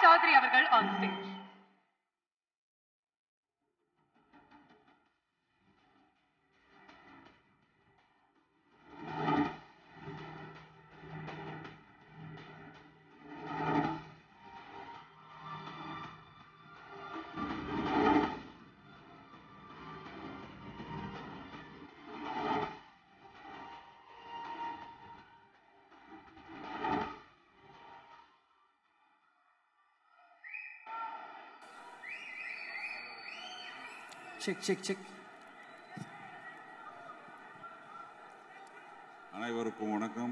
சௌத்ரி அவர்கள் on stage check check check அனைவருக்கும் வணக்கம்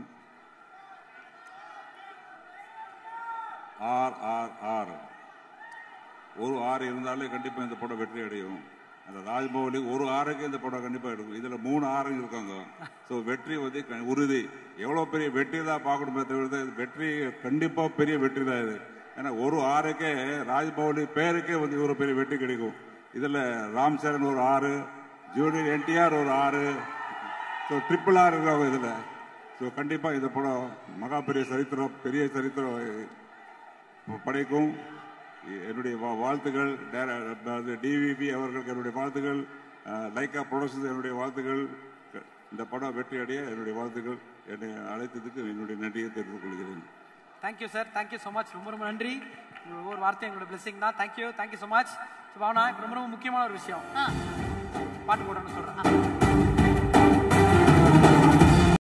ஆர் ஆர் ஆர் ஒரு ஆறு இருந்தாலே கண்டிப்பா இந்த படம் வெற்றி அடையும் அந்த ராஜ்மௌலி ஒரு ஆறுக்கு இந்த படம் கண்டிப்பா எடுக்கும் இதுல மூணு ஆறுங்க இருக்காங்க ஸோ வெற்றி வந்து க- உறுதி எவ்வளவு பெரிய வெற்றி தான் பார்க்கணுமே தவிர இது வெற்றி கண்டிப்பா பெரிய வெற்றி தான் இது ஏன்னா ஒரு ஆறுக்கே ராஜ்மௌலி பேருக்கே வந்து இவ்வளவு பெரிய வெற்றி கிடைக்கும் இதுல ராம் சரண் ஒரு ஆறு ஜூனியர் என்டிஆர் ஒரு ஆறு ஸோ ட்ரிபிள் ஆர் இருக்காங்க இதுல ஸோ கண்டிப்பா இந்த படம் மகா பெரிய சரித்திரம் பெரிய சரித்திரம் படைக்கும் என்னுடைய வா- வாழ்த்துக்கள் டிவிபி அவர்களுக்கு என்னுடைய வாழ்த்துக்கள் அஹ், லைக்கா ப்ரொடக்ஷன்ஸ் என்னுடைய வாழ்த்துக்கள் க- இந்த படம் வெற்றி அடைய என்னுடைய வாழ்த்துக்கள் என்னை அழைத்ததுக்கு என்னுடைய நன்றியை தெரிவித்துக் கொள்கிறேன் thank you sir thank you so much ரொம்ப ரொம்ப நன்றி உங்களோட ஒவ்வொரு வார்த்தையும் எங்களோட பிளெஸிங் தான் thank you thank you so much Bhavana ரொம்ப ரொம்ப முக்கியமான ஒரு விஷயம் பாட்டு போடணும்னு சொல்றேன்